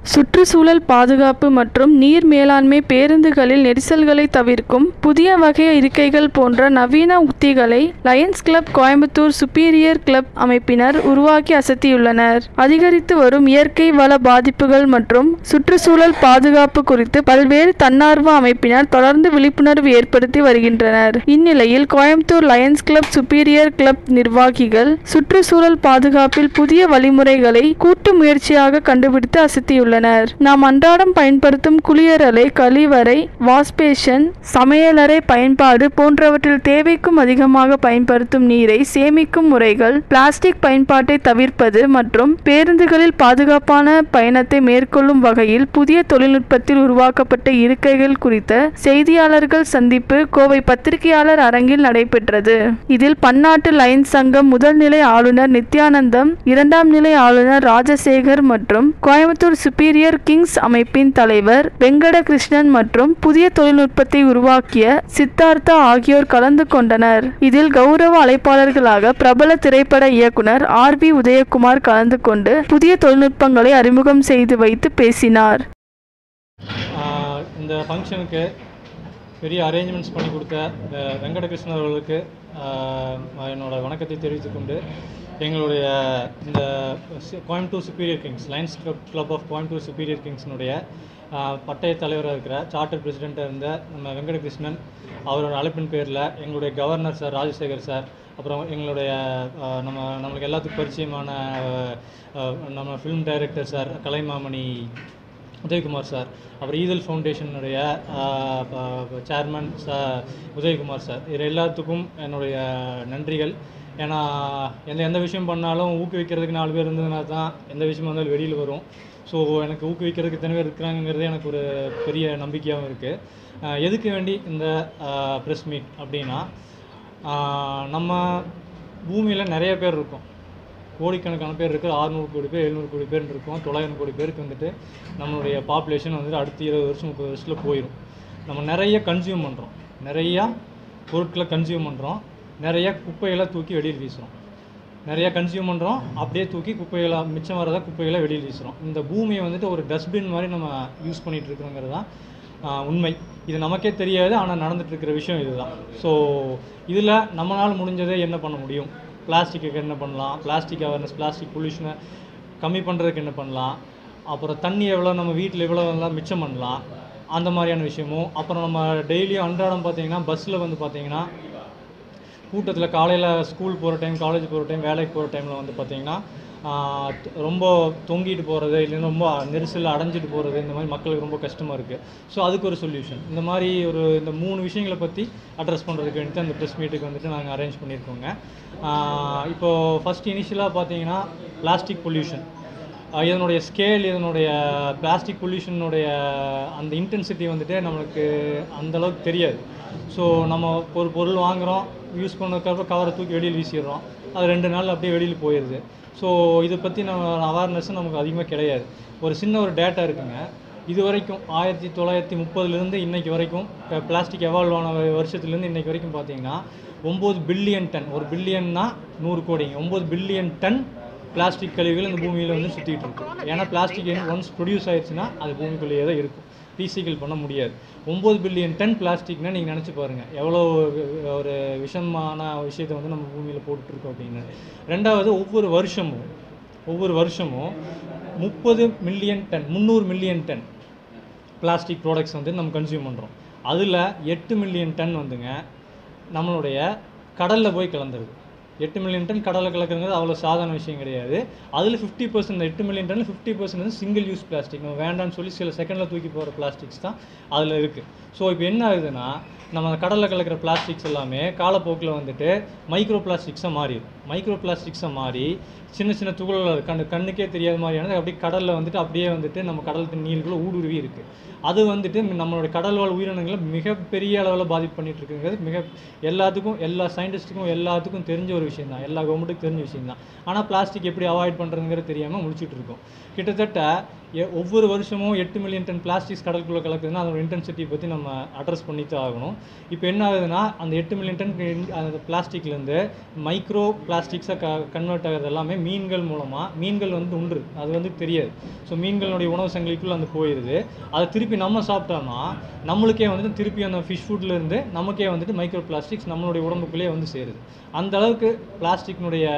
சுற்றுச்சூழல் பாதுகாப்பு மற்றும் நீர் மேலாண்மை பேருந்துகளில் நெரிசல்களை தவிர்க்கும் புதிய வகை இருக்கைகள் போன்ற நவீன உத்திகளை Lions Club Coimbatore superior club அமைப்பினர் உருவாக்கி அசத்தியுள்ளனர் அதிகரித்து வரும் இயற்கை வள பாதிப்புகள் மற்றும் சுற்றுச்சூழல் பாதுகாப்பு குறித்து பல்வேறு தன்னார்வ அமைப்பினர் தொடர்ந்து விழிப்புணர்வு ஏற்படுத்தி வருகின்றனர் இந்நிலையில் Coimbatore Lions Club superior club நிர்வாகிகள் சுற்றுச்சூழல் பாதுகாப்பில் புதிய வழிமுறைகளை கூட்டு முயற்சியாக கண்டுபிடித்து அசத்தியுள்ளனர் நாம் அன்றாடம் பயன்படுத்தும் குளியலறை கழிவறை வாஷ்பேஷன் சமையலறை பயன்பாடு போன்றவற்றில் தேவைக்கும் அதிகமாக பயன்படுத்தும் நீரை சேமிக்கும் முறைகள் பிளாஸ்டிக் பயன்பாட்டை தவிர்ப்பது மற்றும் பேருந்துகளில் பாதுகாப்பான பயணத்தை மேற்கொள்ளும் வகையில் புதிய தொழில்நுட்பத்தில் உருவாக்கப்பட்ட இருக்கைகள் குறித்த செய்தியாளர்கள் சந்திப்பு கோவை பத்திரிகையாளர் அரங்கில் நடைபெற்றது இதில் பன்னாட்டு லயன்ஸ் சங்கம் முதல் நிலை ஆளுநர் நித்யானந்தம் இரண்டாம் நிலை ஆளுநர் ராஜசேகர் மற்றும் கோயம்புத்தூர் சுப்பீரியர் கிங்ஸ் அமைப்பின் தலைவர் வெங்கடகிருஷ்ணன் மற்றும் புதிய தொழில்நுட்பத்தை உருவாக்கிய சித்தார்த்தா ஆகியோர் கலந்து கொண்டனர் இதில் கௌரவ அழைப்பாளர்களாக பிரபல திரைப்பட இயக்குனர் ஆர் வி உதயகுமார் கலந்து கொண்டு புதிய தொழில்நுட்பங்களை அறிமுகம் செய்து வைத்து பேசினார் ஆஹ் இந்த ஃபங்க்ஷனுக்கு பெரிய அரேஞ்ச்மெண்ட்ஸ் பண்ணி கொடுத்த இந்த வெங்கடகிருஷ்ணன் அவர்களுக்கு ஆஹ் என்னோட வணக்கத்தை தெரிவித்துக் கொண்டு எங்களுடைய இந்த சி- Coimbatore superior kings lions club club of Coimbatore superior கிங்ஸ்னுடைய ஆஹ் பட்டய தலைவராக இருக்கிற சார்ட்டர் பிரசிடெண்ட்டாக இருந்த நம்ம வெங்கடகிருஷ்ணன் அவரோட அழைப்பின் பேரில் எங்களுடைய கவர்னர் சார் ராஜசேகர் சார் அப்புறம் எங்களுடைய ஆஹ் நம்ம நம்மளுக்கு எல்லாத்துக்கும் பரிச்சயமான ஆஹ் ஆஹ் நம்ம film director sir Kalaimamani Udhayakumar sir அப்புறம் ஈதல் ஃபவுண்டேஷனுடைய சேர்மன் ச உதயகுமார் சார் இது எல்லாத்துக்கும் என்னுடைய நன்றிகள் ஏன்னா எந்த எந்த விஷயம் பண்ணாலும் ஊக்குவிக்கிறதுக்கு நாலு பேர் இருந்ததுனா தான் எந்த விஷயம் வந்தாலும் வெளியில் வரும் ஸோ எனக்கு ஊக்குவிக்கிறதுக்கு இத்தனை பேர் இருக்கிறாங்கிறது எனக்கு ஒரு பெரிய நம்பிக்கையாகவும் இருக்குது எதுக்கு வேண்டி இந்த ப்ரெஸ் மீட் அப்படின்னா ஆஹ் நம்ம பூமியில் நிறைய பேர் இருக்கோம் கோடிக்கணக்கான பேர் இருக்குது அறுநூறு கோடி பேர் எழுநூறு கோடி பேர் இருக்கோம் தொள்ளாயிரம் கோடி பேருக்கு வந்துட்டு நம்மளுடைய பாப்புலேஷன் வந்துட்டு அடுத்த இருபது வருஷம் முப்பது வருஷத்தில் போயிடும் நம்ம நிறைய கன்சியூம் பண்ணுறோம் நிறையா பொருட்களை கன்சியூம் பண்ணுறோம் நிறைய குப்பைகளை தூக்கி வெளியில் வீசுகிறோம் நிறைய கன்சியூம் பண்ணுறோம் அப்படியே தூக்கி குப்பைகளை மிச்சம் வரதை குப்பைகளை வெளியில் வீசுகிறோம் இந்த பூமியை வந்துட்டு ஒரு டஸ்ட்பின் மாதிரி நம்ம யூஸ் பண்ணிகிட்டு இருக்கிறோங்கிறது தான் ஆஹ், உண்மை இது நமக்கே தெரியாது ஆனால் நடந்துட்டு இருக்கிற விஷயம் இதுதான் ஸோ இதில் நம்மளால் முடிஞ்சதை என்ன பண்ண முடியும் பிளாஸ்டிக்கு என்ன பண்ணலாம் பிளாஸ்டிக் அவேர்னஸ் பிளாஸ்டிக் பொல்யூஷனை கம்மி பண்ணுறதுக்கு என்ன பண்ணலாம் அப்புறம் தண்ணி எவ்வளோ நம்ம வீட்டில் எவ்வளோ எல்லாம் மிச்சம் பண்ணலாம் அந்த மாதிரியான விஷயமும் அப்புறம் நம்ம டெய்லியும் அன்றாடம் பார்த்தீங்கன்னா பஸ்ஸில் வந்து பார்த்தீங்கன்னா கூட்டத்தில் காலையில் ஸ்கூல் போகிற டைம் காலேஜ் போகிற டைம் வேலைக்கு போகிற டைமில் வந்து பார்த்தீங்கன்னா ஆஹ் த- ரொம்ப தொங்கிட்டு போகிறது இல்லைன்னா ரொம்ப நெரிசலில் அடைஞ்சிட்டு போகிறது இந்த மாதிரி மக்களுக்கு ரொம்ப கஷ்டமாக இருக்குது ஸோ அதுக்கு ஒரு சொல்யூஷன் இந்த மாதிரி ஒரு இந்த மூணு விஷயங்களை பற்றி அட்ரஸ் பண்ணுறதுக்கு வேண்டி அந்த ப்ரெஸ் மீட்டுக்கு வந்துட்டு நாங்கள் அரேஞ்ச் பண்ணியிருக்கோங்க ஆஹ் இப்போ ஃபஸ்ட் இனிஷியலாக பார்த்தீங்கன்னா பிளாஸ்டிக் பொல்யூஷன் இதனுடைய ஸ்கேல் இதனுடைய பிளாஸ்டிக் பொல்யூஷனுடைய அந்த இன்டென்சிட்டி வந்துட்டு நம்மளுக்கு அந்த அளவுக்கு தெரியாது ஸோ நம்ம ஒரு பொருள் வாங்குகிறோம் யூஸ் பண்ணதுக்கப்புறம் கவரை தூக்கி வெளியில் வீசிடுறோம் அது ரெண்டு நாள் அப்படியே வெளியில் போயிடுது ஸோ இதை பற்றி நம்ம அவேர்னஸ் நமக்கு அதிகமாக கிடையாது ஒரு சின்ன ஒரு டேட்டா இருக்குங்க இது வரைக்கும் ஆயிரத்தி தொள்ளாயிரத்தி முப்பதுலேருந்து இன்னைக்கு வரைக்கும் பிளாஸ்டிக் எவால்வ் ஆன வருஷத்துலேருந்து இன்னைக்கு வரைக்கும் பார்த்தீங்கன்னா ஒம்பது பில்லியன் டன் ஒரு பில்லியன்னா நூறு கோடிங்க ஒம்பது பில்லியன் டன் பிளாஸ்டிக் கழிவுகள் இந்த பூமியில் வந்து சுற்றிட்டு இருக்கு ஏன்னா பிளாஸ்டிக் ஒன்ஸ் ப்ரொடியூஸ் ஆயிடுச்சுன்னா அது பூமிக்குள்ளேயே தான் இருக்கும் ரீசைக்கிள் பண்ண முடியாது ஒம்பது பில்லியன் டன் பிளாஸ்டிக்னா நீங்கள் நினச்சி பாருங்கள் எவ்வளோ ஒரு விஷமான விஷயத்தை வந்து நம்ம பூமியில் போட்டுட்ருக்கோம் அப்படின்னு ரெண்டாவது ஒவ்வொரு வருஷமும் ஒவ்வொரு வருஷமும் முப்பது மில்லியன் டன் முந்நூறு மில்லியன் டன் பிளாஸ்டிக் ப்ராடக்ட்ஸ் வந்து நம்ம கன்சியூம் பண்ணுறோம் அதில் எட்டு மில்லியன் டன் வந்துங்க நம்மளுடைய கடலில் போய் கலந்துருது எட்டு மில்லியன் டன் கடலில் கலக்குறது அவ்வளோ சாதாரண விஷயம் கிடையாது அதில் ஃபிஃப்டி பர்சன்ட் எட்டு மில்லியன் டன் ஃபிஃப்டி பர்சன்ட் வந்து சிங்கிள் யூஸ் பிளாஸ்டிக் நம்ம வேண்டாம்னு சொல்லி சில செகண்டில் தூக்கி போகிற பிளாஸ்டிக்ஸ் தான் அதில் இருக்குது ஸோ இப்போ என்ன ஆகுதுன்னா நம்ம அந்த கடலில் கலக்கிற பிளாஸ்டிக்ஸ் எல்லாமே காலப்போக்கில் வந்துட்டு மைக்ரோ பிளாஸ்டிக்ஸாக மாறிடும் மைக்ரோ பிளாஸ்டிக்ஸாக மாறி சின்ன சின்ன துகள்கள் கண்ணு கண்ணுக்கே தெரியாத மாதிரியானது அப்படியே கடலில் வந்துட்டு அப்படியே வந்துட்டு நம்ம கடல் நீருக்குள்ள ஊடுருவி இருக்குது அது வந்துட்டு நம்மளுடைய கடல் வாழ் உயிரினங்களை மிகப்பெரிய அளவில் பாதிப்பு பண்ணிட்டு இருக்குங்கிறது மிக எல்லாத்துக்கும் எல்லா சயின்டிஸ்ட்டுக்கும் எல்லாத்துக்கும் தெரிஞ்ச ஒரு விஷயம் தான் எல்லா கவர்மெண்ட்டுக்கும் தெரிஞ்ச விஷயம் தான் ஆனால் பிளாஸ்டிக் எப்படி அவாய்ட் பண்ணுறதுங்கிறது தெரியாமல் முடிச்சுட்டு இருக்கோம் கிட்டத்தட்ட எ- ஒவ்வொரு வருஷமும் எட்டு மில்லியன் டன் பிளாஸ்டிக்ஸ் கடலுக்குள்ளே கலக்குதுன்னா அதோட இன்டென்சிட்டி பற்றி நம்ம அட்ரஸ் பண்ணி தான் ஆகணும் இப்போ என்ன ஆகுதுன்னா அந்த எட்டு மில்லியன் டன் in- அந்த பிளாஸ்டிக்லேருந்து மைக்ரோ பிளாஸ்டிக்ஸாக க கன்வெர்ட் ஆகிறது எல்லாமே மீன்கள் மூலமாக மீன்கள் வந்து உண்டு அது வந்து தெரியாது ஸோ மீன்களுடைய உணவு சங்கிலிக்குள்ளே அந்த போயிடுது அதை திருப்பி நம்ம சாப்பிட்டோம்னா நம்மளுக்கே வந்துட்டு திருப்பி அந்த ஃபிஷ் ஃபுட்லேருந்து நமக்கே வந்துட்டு மைக்ரோ பிளாஸ்டிக்ஸ் நம்மளுடைய உடம்புக்குள்ளேயே வந்து சேருது அந்த அளவுக்கு பிளாஸ்டிக்னுடைய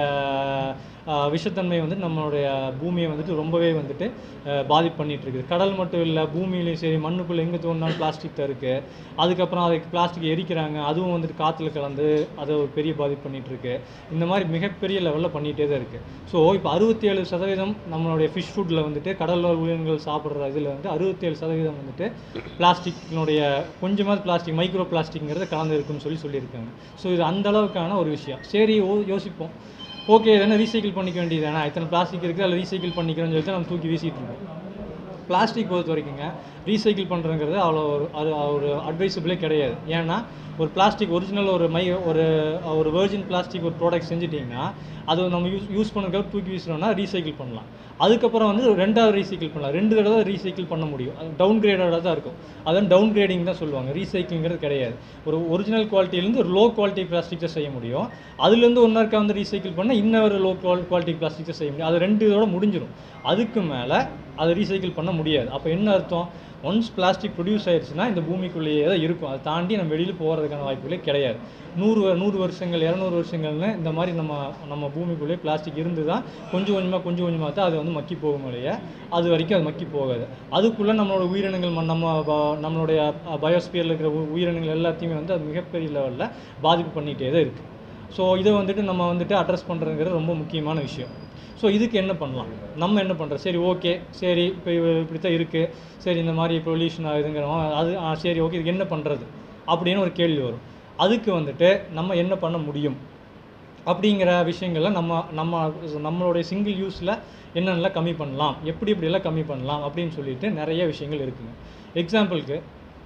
ஆஹ் விஷத்தன்மை வந்து நம்மளுடைய பூமியை வந்துட்டு ரொம்பவே வந்துட்டு ஆஹ் பாதிப்பு பண்ணிட்டு இருக்குது கடல் மட்டும் இல்லை பூமியிலையும் சரி மண்ணுக்குள்ளே எங்கே தோணுனாலும் பிளாஸ்டிக் தான் இருக்குது அதுக்கப்புறம் அதை பிளாஸ்டிக் எரிக்கிறாங்க அதுவும் வந்துட்டு காற்றுல கலந்து அதை ஒரு பெரிய பாதிப்பு பண்ணிட்டு இருக்கு இந்த மாதிரி மிகப்பெரிய லெவலில் பண்ணிகிட்டே தான் இருக்குது ஸோ இப்போ அறுபத்தி ஏழு சதவீதம் நம்மளுடைய ஃபிஷ் ஃபுட்டில் வந்துட்டு கடல் உயிரினங்கள் சாப்பிட்ற இதில் வந்து அறுபத்தேழு சதவீதம் வந்துட்டு பிளாஸ்டிக்னுடைய கொஞ்சமாவது பிளாஸ்டிக் மைக்ரோ பிளாஸ்டிக்ங்கிறது கலந்து இருக்குன்னு சொல்லி சொல்லியிருக்காங்க ஸோ இது அந்த அளவுக்கான ஒரு விஷயம் சரி ஓ யோசிப்போம் ஓகே இதென்ன ரீசைக்கிள் பண்ணிக்க வேண்டியது தானே இத்தனை பிளாஸ்டிக் இருக்குது அதில் ரீசைக்கிள் பண்ணிக்கிறோம்னு சொல்லிட்டு நம்ம தூக்கி வீசிட்டு இருக்கோம் பிளாஸ்டிக் பொறுத்த வரைக்குங்க ரீசைக்கிள் பண்ணுறங்கிறது அவ்வளோ ஒரு அது ஒரு அட்வைசபிளே கிடையாது ஏன்னா ஒரு பிளாஸ்டிக் ஒரிஜினல் ஒரு மை ஒரு ஒரு வெர்ஜின் பிளாஸ்டிக் ஒரு ப்ராடக்ட் செஞ்சிட்டிங்கன்னா அது நம்ம யூஸ் யூஸ் பண்ணுறதுக்கு தூக்கி வீசுறோம்னா ரீசைக்கிள் பண்ணலாம் அதுக்கப்புறம் வந்து ரெண்டாவது ரீசைக்கிள் பண்ணலாம் ரெண்டு தடவை ரீசைக்கிள் பண்ண முடியும் அது டவுன் கிரேடடாக தான் இருக்கும் அதான் டவுன் கிரேடிங் தான் சொல்லுவாங்க ரீசைக்கிள்ங்கிறது கிடையாது ஒரு ஒரிஜினல் குவாலிட்டிலேருந்து ஒரு லோ குவாலிட்டி பிளாஸ்டிக் தான் செய்ய முடியும் அதுலேருந்து ஒன்றா வந்து ரீசைக்கிள் பண்ணால் இன்னொரு லோ குவாலிட்டி பிளாஸ்டிக் தான் செய்ய முடியும் அது ரெண்டு இதோட முடிஞ்சிடும் அதுக்கு மேலே அதை ரீசைக்கிள் பண்ண முடியாது அப்போ என்ன அர்த்தம் ஒன்ஸ் பிளாஸ்டிக் ப்ரொடியூஸ் ஆயிடுச்சுன்னா இந்த பூமிக்குள்ளேயே தான் இருக்கும் அதை தாண்டி நம்ம வெளியில் போகிறதுக்கான வாய்ப்புகளே கிடையாது நூறு வ- நூறு வருஷங்கள் இரநூறு வருஷங்கள்னு இந்த மாதிரி நம்ம நம்ம பூமிக்குள்ளேயே பிளாஸ்டிக் இருந்து தான் கொஞ்சம் கொஞ்சமாக கொஞ்சம் கொஞ்சமாக தான் அது வந்து மக்கி போகும் இல்லையா அது வரைக்கும் அது மக்கி போகாது அதுக்குள்ளே நம்மளோட உயிரினங்கள் ம- நம்ம ப- நம்மளுடைய பயோஸ்பியரில் இருக்கிற உ- உயிரினங்கள் எல்லாத்தையுமே வந்து அது மிகப்பெரிய லெவலில் பாதிப்பு பண்ணிகிட்டே தான் இருக்குது ஸோ இதை வந்துட்டு நம்ம வந்துட்டு அட்ரஸ் பண்ணுறதுங்கிறது ரொம்ப முக்கியமான விஷயம் ஸோ இதுக்கு என்ன பண்ணலாம் நம்ம என்ன பண்ணுறோம் சரி ஓகே சரி இப்போ இப்படி தான் இருக்குது சரி இந்த மாதிரி பொல்யூஷன் ஆகுதுங்கிறோம் அது ஆ, சரி ஓகே இதுக்கு என்ன பண்ணுறது அப்படின்னு ஒரு கேள்வி வரும் அதுக்கு வந்துட்டு நம்ம என்ன பண்ண முடியும் அப்படிங்கிற விஷயங்களை நம்ம நம்ம நம்மளுடைய சிங்கிள் யூஸில் என்னென்னலாம் கம்மி பண்ணலாம் எப்படி எப்படியெல்லாம் கம்மி பண்ணலாம் அப்படின்னு சொல்லிட்டு நிறைய விஷயங்கள் இருக்குங்க எக்ஸாம்பிளுக்கு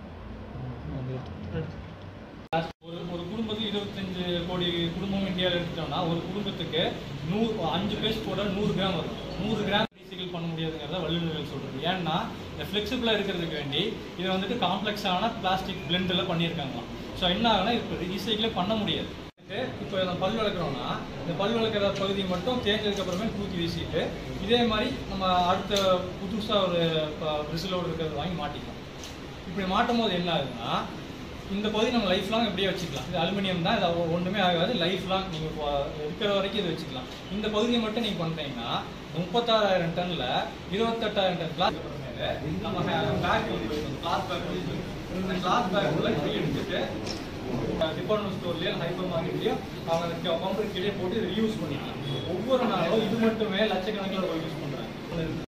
ஒரு ஒரு குடும்பத்துக்கு இருபத்தஞ்சு கோடி குடும்பம் இந்தியாவில் எடுத்துட்டோம்னா ஒரு குடும்பத்துக்கு நூறு அஞ்சு பேஸ் போட நூறு கிராம் வரும் நூறு கிராம் ரீசைக்கிள் பண்ண முடியாதுங்கிறத வல்லுநர்கள் சொல்கிறது ஏன்னா இந்த ஃப்ளெக்சிபிளாக இருக்கிறதுக்கு வேண்டி இதை வந்துட்டு காம்ப்ளெக்ஸான பிளாஸ்டிக் பிளெண்டில் பண்ணியிருக்காங்களாம் ஸோ என்ன ஆகுனா இப்போ ரீசைக்கிளே பண்ண முடியாது இப்போ நம்ம பல் விளக்குறோம்னா இந்த பல் விளக்குற பகுதி மட்டும் தேஞ்சதுக்கு அப்புறமே தூக்கி வீசிட்டு இதே மாதிரி நம்ம அடுத்த புதுசாக ஒரு பிரிசிலோடு இருக்கிறது வாங்கி மாட்டிக்கலாம் இப்படி மாட்டும் போது என்ன ஆகுதுன்னா இந்த பகுதி நம்ம லைஃப் லாங் இப்படியே வச்சுக்கலாம் இது அலுமினியம் தான் இது ஒ- ஒண்ணுமே ஆகாது லைஃப் லாங் நீங்கள் இருக்கிற வரைக்கும் இது வச்சுக்கலாம் இந்த பகுதியை மட்டும் நீங்கள் பண்ணுறீங்கன்னா முப்பத்தாறாயிரம் டன்ல இருபத்தெட்டாயிரம் டன் பிளாஸ்டிக் நம்ம பேக் கிளாஸ் பேக் இந்த கிளாஸ் பேக்குள்ள இப்படி எடுத்துட்டு டிபார்ட்மெண்ட் ஸ்டோர்லயோ ஹைப்பர் மார்க்கெட்லயோ அவங்க அந்த கவுண்டர் கீழே போட்டு ரியூஸ் பண்ணிக்கலாம் ஒவ்வொரு நாளும் இது மட்டுமே லட்சக்கணக்கில் யூஸ் பண்ணுறாங்க